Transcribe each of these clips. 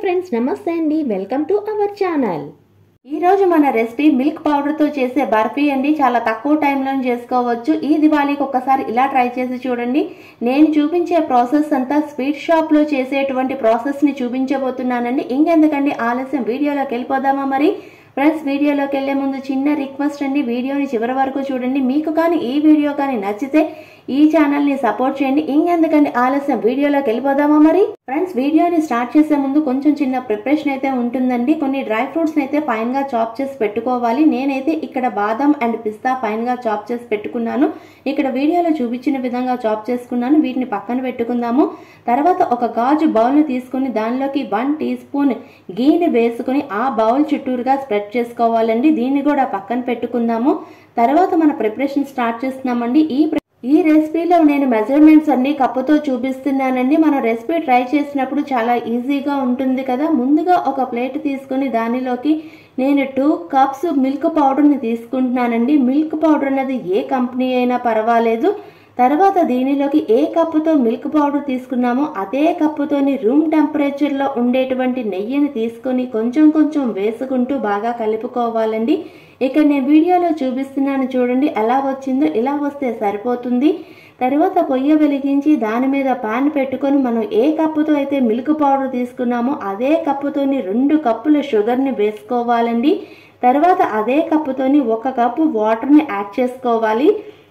friends నమస్తే అండి welcome to our channel ఈ రోజు మన రెసిపీ మిల్క్ పౌడర్ తో చేసే బర్ఫీ అండి చాలా తక్కువ టైంలో చేసుకోవచ్చు ఈ దివాళీకి ఒక్కసారి ఇలా ట్రై చేసి చూడండి నేను చూపించే ప్రాసెస్ అంతా స్వీట్ షాప్ లో చేసేటువంటి ప్రాసెస్ ని చూపించబోతున్నానండి ఇంకెందుకండి ఆలస్యం వీడియోలోకి వెళ్ళిపోదామా మరి ఫ్రెండ్స్ వీడియోలోకి వెళ్లే ముందు చిన్న రిక్వెస్ట్ అండి వీడియోని చివరి వరకు చూడండి మీకు కానీ ఈ వీడియో కానీ నచ్చితే ఈ ఛానల్ ని సపోర్ట్ చేయండి ఇంకెందుకండి ఆలస్యం వీడియోలోకి వెళ్ళిపోదామా మరి ఫ్రెండ్స్ వీడియోని స్టార్ట్ చేసే ముందు కొంచెం చిన్న ప్రిపరేషన్ అయితే ఉంటుందండి కొన్ని డ్రై ఫ్రూట్స్ అయితే ఫైన్ గా చాప్ చేసి పెట్టుకోవాలి నేనైతే ఇక్కడ బాదం అండ్ పిస్తా ఫైన్ గా చాప్ చేసి పెట్టుకున్నాను ఇక్కడ వీడియోలో చూపించిన విధంగా చాప్ చేసుకున్నాను వీటిని పక్కన పెట్టుకుందాము తర్వాత ఒక గాజు బౌల్ ని తీసుకుని దానిలోకి వన్ టీ స్పూన్ గీని వేసుకుని ఆ బౌల్ చుట్టూరుగా స్ప్రెడ్ చేసుకోవాలండి దీన్ని కూడా పక్కన పెట్టుకుందాము తర్వాత మన ప్రిపరేషన్ స్టార్ట్ చేస్తున్నామండి ఈ ప్ర- ఈ రెసిపీలో నేను మెజర్మెంట్స్ అన్ని కప్పుతో చూపిస్తున్నానండి మనం రెసిపీ ట్రై చేసినప్పుడు చాలా ఈజీగా ఉంటుంది కదా ముందుగా ఒక ప్లేట్ తీసుకొని దానిలోకి నేను టూ కప్స్ మిల్క్ పౌడర్ని తీసుకుంటున్నానండి మిల్క్ పౌడర్ అనేది ఏ కంపెనీ అయినా పర్వాలేదు తర్వాత దీనిలోకి ఏ కప్పుతో మిల్క్ పౌడర్ తీసుకున్నామో అదే కప్పుతోని రూమ్ టెంపరేచర్లో ఉండేటువంటి నెయ్యిని తీసుకొని కొంచెం కొంచెం వేసుకుంటూ బాగా కలుపుకోవాలండి ఇక్కడ నేను వీడియోలో చూపిస్తున్నాను చూడండి ఎలా వచ్చిందో ఇలా వస్తే సరిపోతుంది తర్వాత పొయ్యి వెలిగించి దాని మీద పాన్ పెట్టుకొని మనం ఏ కప్పుతో అయితే మిల్క్ పౌడర్ తీసుకున్నామో అదే కప్పుతోని రెండు కప్పుల షుగర్ని వేసుకోవాలండి తర్వాత అదే కప్పుతోని ఒక కప్పు వాటర్ని యాడ్ చేసుకోవాలి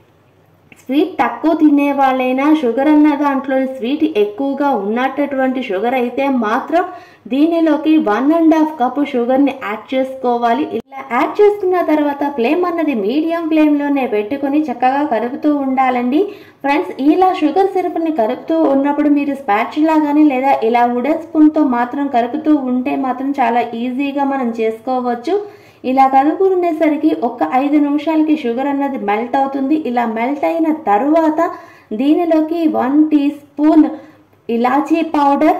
స్వీట్ తక్కువ తినే వాళ్ళైనా షుగర్ అన్న దాంట్లో స్వీట్ ఎక్కువగా ఉన్నటువంటి షుగర్ అయితే మాత్రం దీనిలోకి one and half cup sugar ని యాడ్ చేసుకోవాలి ఇలా యాడ్ చేసుకున్న తర్వాత ఫ్లేమ్ అన్నది మీడియం ఫ్లేమ్ లోనే పెట్టుకొని చక్కగా కలుపుతూ ఉండాలండి ఫ్రెండ్స్ ఇలా షుగర్ సిరప్ ని కలుపుతూ ఉన్నప్పుడు మీరు స్పాచులా కానీ లేదా ఇలా వుడెన్ స్పూన్ తో మాత్రం కలుపుతూ ఉంటే మాత్రం చాలా ఈజీగా మనం చేసుకోవచ్చు ఇలా కలుపుకునేసరికి ఒక ఐదు నిమిషాలకి షుగర్ అన్నది మెల్ట్ అవుతుంది ఇలా మెల్ట్ అయిన తరువాత దీనిలోకి వన్ టీ స్పూన్ ఇలాచీ పౌడర్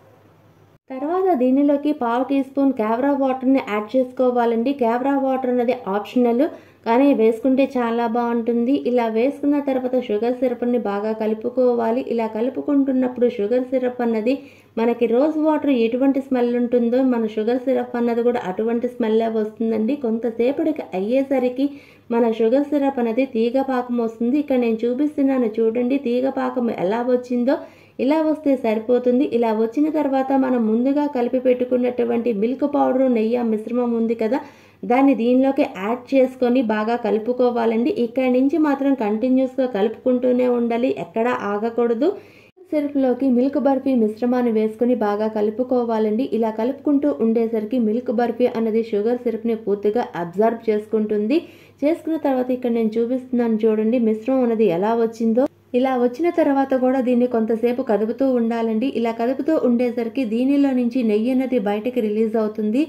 తర్వాత దీనిలోకి పావు టీ స్పూన్ క్యావరా వాటర్ని యాడ్ చేసుకోవాలండి క్యావరా వాటర్ అనేది ఆప్షనల్ కానీ వేసుకుంటే చాలా బాగుంటుంది ఇలా వేసుకున్న తర్వాత షుగర్ సిరప్ని బాగా కలుపుకోవాలి ఇలా కలుపుకుంటున్నప్పుడు షుగర్ సిరప్ అన్నది మనకి రోజ్ వాటర్ ఎటువంటి స్మెల్ ఉంటుందో మన షుగర్ సిరప్ అన్నది కూడా అటువంటి స్మెల్లే వస్తుందండి కొంతసేపటికి అయ్యేసరికి మన షుగర్ సిరప్ అనేది తీగ పాకం వస్తుంది ఇక్కడ నేను చూపిస్తున్నాను చూడండి తీగ పాకం ఎలా వచ్చిందో ఇలా వస్తే సరిపోతుంది ఇలా వచ్చిన తర్వాత మనం ముందుగా కలిపి పెట్టుకున్నటువంటి మిల్క్ పౌడర్ నెయ్యి మిశ్రమం ఉంది కదా దాన్ని దీనిలోకి యాడ్ చేసుకొని బాగా కలుపుకోవాలండి ఇక్కడ నుంచి మాత్రం కంటిన్యూస్గా కలుపుకుంటూనే ఉండాలి ఎక్కడా ఆగకూడదు సిరప్లోకి మిల్క్ బర్ఫీ మిశ్రమాన్ని వేసుకొని బాగా కలుపుకోవాలండి ఇలా కలుపుకుంటూ ఉండేసరికి మిల్క్ బర్ఫీ అన్నది షుగర్ సిరప్ని పూర్తిగా అబ్జర్వ్ చేసుకుంటుంది చేసుకున్న తర్వాత ఇక్కడ నేను చూపిస్తున్నాను చూడండి మిశ్రమం అనేది ఎలా వచ్చిందో ఇలా వచ్చిన తర్వాత కూడా దీన్ని కొంతసేపు కదుపుతూ ఉండాలండి ఇలా కదుపుతూ ఉండేసరికి దీనిలో నుంచి నెయ్యి అనేది బయటకి రిలీజ్ అవుతుంది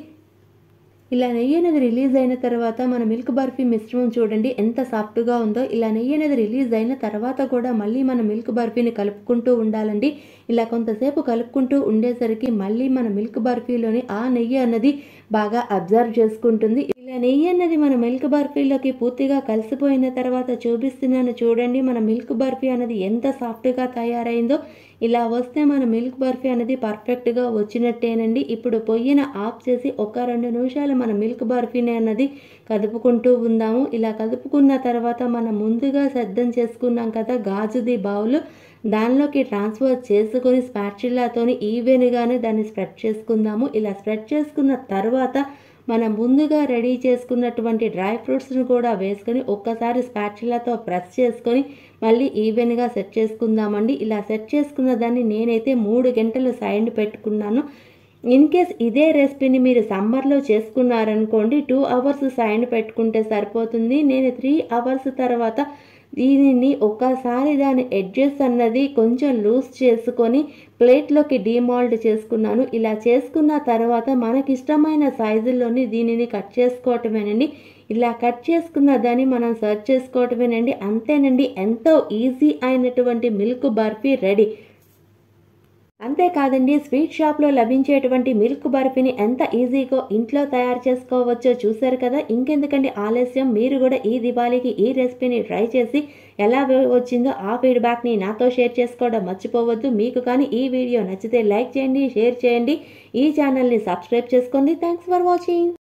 ఇలా నెయ్యి అనేది రిలీజ్ అయిన తర్వాత మన మిల్క్ బర్ఫీ మిశ్రమం చూడండి ఎంత సాఫ్ట్గా ఉందో ఇలా నెయ్యి అనేది రిలీజ్ అయిన తర్వాత కూడా మళ్ళీ మన మిల్క్ బర్ఫీని కలుపుకుంటూ ఉండాలండి ఇలా కొంతసేపు కలుపుకుంటూ ఉండేసరికి మళ్ళీ మన మిల్క్ బర్ఫీలోని ఆ నెయ్యి అన్నది బాగా అబ్జర్వ్ చేసుకుంటుంది ఇలా నెయ్యి అన్నది మన మిల్క్ బర్ఫీలోకి పూర్తిగా కలిసిపోయిన తర్వాత చూపిస్తున్నాను చూడండి మన మిల్క్ బర్ఫీ అనేది ఎంత సాఫ్ట్గా తయారైందో ఇలా వస్తే మన మిల్క్ బర్ఫీ అనేది పర్ఫెక్ట్గా వచ్చినట్టేనండి ఇప్పుడు పొయ్యిన ఆఫ్ చేసి ఒక రెండు నిమిషాలు మన మిల్క్ బర్ఫీని అన్నది కదుపుకుంటూ ఉందాము ఇలా కదుపుకున్న తర్వాత మనం ముందుగా సిద్ధం చేసుకున్నాం కదా గాజుది బౌల్ దానిలోకి ట్రాన్స్ఫర్ చేసుకొని స్పాచులాతోని ఈవెన్గానే దాన్ని స్ప్రెడ్ చేసుకుందాము ఇలా స్ప్రెడ్ చేసుకున్న తర్వాత మనం ముందుగా రెడీ చేసుకున్నటువంటి డ్రై ఫ్రూట్స్ని కూడా వేసుకొని ఒక్కసారి స్పాచులాతో ప్రెస్ చేసుకొని మళ్ళీ ఈవెన్గా సెట్ చేసుకుందామండి ఇలా సెట్ చేసుకున్న దాన్ని నేనైతే మూడు గంటలు సైడ్ పెట్టుకున్నాను ఇన్ కేస్ ఇదే రెసిపీని మీరు సమ్మర్లో చేసుకున్నారనుకోండి టూ అవర్స్ సైడ్ పెట్టుకుంటే సరిపోతుంది నేను త్రీ అవర్స్ తర్వాత దీనిని ఒకసారి దాని ఎడ్జెస్ అన్నది కొంచెం లూజ్ చేసుకొని ప్లేట్లోకి డీమాల్డ్ చేసుకున్నాను ఇలా చేసుకున్న తర్వాత మనకిష్టమైన సైజుల్లోని దీనిని కట్ చేసుకోవటమేనండి ఇలా కట్ చేసుకున్న దాన్ని మనం సర్చ్ చేసుకోవటమేనండి అంతేనండి ఎంతో ఈజీ అయినటువంటి మిల్క్ బర్ఫీ రెడీ అంతేకాదండి స్వీట్ షాప్లో లభించేటువంటి మిల్క్ బర్ఫీని ఎంత ఈజీగా ఇంట్లో తయారు చేసుకోవచ్చో చూశారు కదా ఇంకెందుకండి ఆలస్యం మీరు కూడా ఈ దివాళీకి ఈ రెసిపీని ట్రై చేసి ఎలా వచ్చిందో ఆ ఫీడ్బ్యాక్ని నాతో షేర్ చేసుకోవడం మర్చిపోవద్దు మీకు కానీ ఈ వీడియో నచ్చితే లైక్ చేయండి షేర్ చేయండి ఈ ఛానల్ని సబ్స్క్రైబ్ చేసుకోండి థ్యాంక్స్ ఫర్ వాచింగ్